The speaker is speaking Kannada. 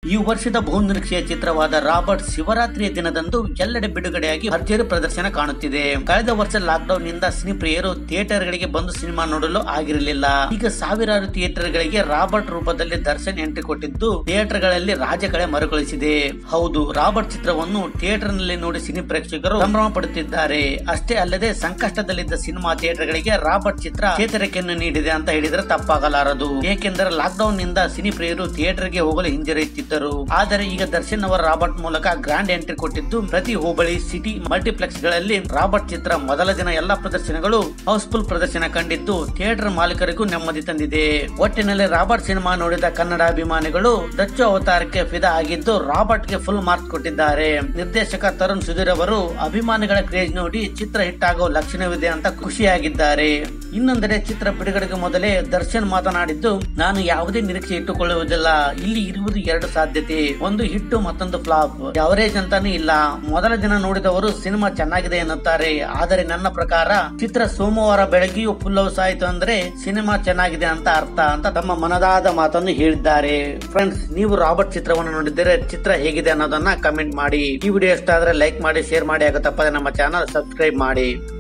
ಈ ವರ್ಷದ ಬಹುನಿರೀಕ್ಷೆಯ ಚಿತ್ರವಾದ ರಾಬರ್ಟ್ ಶಿವರಾತ್ರಿಯ ದಿನದಂದು ಎಲ್ಲೆಡೆ ಬಿಡುಗಡೆಯಾಗಿ ಭರ್ಜರಿ ಪ್ರದರ್ಶನ ಕಾಣುತ್ತಿದೆ ಕಳೆದ ವರ್ಷ ಲಾಕ್ಡೌನ್ ನಿಂದ ಸಿನಿ ಪ್ರಿಯರು ಥಿಯೇಟರ್ ಗಳಿಗೆ ಬಂದು ಸಿನಿಮಾ ನೋಡಲು ಆಗಿರಲಿಲ್ಲ ಈಗ ಸಾವಿರಾರು ಥಿಯೇಟರ್ ಗಳಿಗೆ ರಾಬರ್ಟ್ ರೂಪದಲ್ಲಿ ದರ್ಶನ್ ಎಂಟ್ರಿ ಕೊಟ್ಟಿದ್ದು ಥಿಯೇಟರ್ ಗಳಲ್ಲಿ ರಾಜಕಳೆ ಮರುಕಳಿಸಿದೆ ಹೌದು ರಾಬರ್ಟ್ ಚಿತ್ರವನ್ನು ಥಿಯೇಟರ್ ನಲ್ಲಿ ನೋಡಿ ಸಿನಿ ಪ್ರೇಕ್ಷಕರು ಸಂಭ್ರಮ ಪಡುತ್ತಿದ್ದಾರೆ ಅಷ್ಟೇ ಅಲ್ಲದೆ ಸಂಕಷ್ಟದಲ್ಲಿದ್ದ ಸಿನಿಮಾ ಥಿಯೇಟರ್ ಗಳಿಗೆ ರಾಬರ್ಟ್ ಚಿತ್ರ ಚೇತರಿಕೆಯನ್ನು ನೀಡಿದೆ ಅಂತ ಹೇಳಿದ್ರೆ ತಪ್ಪಾಗಲಾರದು ಏಕೆಂದರೆ ಲಾಕ್ಡೌನ್ ನಿಂದ ಸಿನಿ ಪ್ರಿಯರು ಥಿಯೇಟರ್ ಗೆ ಹೋಗಲು ಹಿಂಜರಿಯುತ್ತಿದ್ದರು ಆದರೆ ಈಗ ದರ್ಶನ್ ಅವರ ರಾಬರ್ಟ್ ಮೂಲಕ ಗ್ರಾಂಡ್ ಎಂಟ್ರಿ ಕೊಟ್ಟಿದ್ದು ಪ್ರತಿ ಹೋಬಳಿ ಸಿಟಿ ಮಲ್ಟಿಪ್ಲೆಕ್ಸ್ ಗಳಲ್ಲಿ ರಾಬರ್ಟ್ ಚಿತ್ರ ಮೊದಲ ದಿನ ಎಲ್ಲಾ ಪ್ರದರ್ಶನಗಳು ಹೌಸ್ಫುಲ್ ಪ್ರದರ್ಶನ ಕಂಡಿದ್ದು ಥಿಯೇಟರ್ ಮಾಲೀಕರಿಗೂ ನೆಮ್ಮದಿ ತಂದಿದೆ ಒಟ್ಟಿನಲ್ಲಿ ರಾಬರ್ಟ್ ಸಿನಿಮಾ ನೋಡಿದ ಕನ್ನಡ ಅಭಿಮಾನಿಗಳು ದಚ್ಚು ಅವತಾರಕ್ಕೆ ಫಿದಾ ಆಗಿದ್ದು ರಾಬರ್ಟ್ ಗೆ ಫುಲ್ ಮಾರ್ಕ್ಸ್ ಕೊಟ್ಟಿದ್ದಾರೆ ನಿರ್ದೇಶಕ ತರುಣ್ ಸುಧೀರ್ ಅವರು ಅಭಿಮಾನಿಗಳ ಕ್ರೇಜ್ ನೋಡಿ ಚಿತ್ರ ಹಿಟ್ ಆಗೋ ಲಕ್ಷಣವಿದೆ ಅಂತ ಖುಷಿಯಾಗಿದ್ದಾರೆ ಇನ್ನೊಂದೆಡೆ ಚಿತ್ರ ಬಿಡುಗಡೆಗೆ ಮೊದಲೇ ದರ್ಶನ್ ಮಾತನಾಡಿದ್ದು ನಾನು ಯಾವುದೇ ನಿರೀಕ್ಷೆ ಇಟ್ಟುಕೊಳ್ಳುವುದಿಲ್ಲ ಇಲ್ಲಿ ಇರುವುದು ಎರಡು ಸಾಧ್ಯತೆ ಒಂದು ಹಿಟ್ಟು ಮತ್ತೊಂದು ಫ್ಲಾಪ್ ಅವರೇಜ್ ಅಂತಾನೆ ಇಲ್ಲ ಮೊದಲ ದಿನ ನೋಡಿದವರು ಸಿನಿಮಾ ಚೆನ್ನಾಗಿದೆ ಎನ್ನುತ್ತಾರೆ ಆದರೆ ನನ್ನ ಪ್ರಕಾರ ಚಿತ್ರ ಸೋಮವಾರ ಬೆಳಗ್ಗೆಯೂ ಫುಲ್ ಹೌಸ್ ಆಯ್ತು ಅಂದ್ರೆ ಸಿನಿಮಾ ಚೆನ್ನಾಗಿದೆ ಅಂತ ಅರ್ಥ ಅಂತ ತಮ್ಮ ಮನದಾದ ಮಾತನ್ನು ಹೇಳಿದ್ದಾರೆ ಫ್ರೆಂಡ್ಸ್ ನೀವು ರಾಬರ್ಟ್ ಚಿತ್ರವನ್ನು ನೋಡಿದರೆ ಚಿತ್ರ ಹೇಗಿದೆ ಅನ್ನೋದನ್ನ ಕಮೆಂಟ್ ಮಾಡಿ ಈ ವಿಡಿಯೋ ಇಷ್ಟ ಆದ್ರೆ ಲೈಕ್ ಮಾಡಿ ಶೇರ್ ಮಾಡಿ ಹಾಗೂ ತಪ್ಪದೆ ನಮ್ಮ ಚಾನಲ್ ಸಬ್ಸ್ಕ್ರೈಬ್ ಮಾಡಿ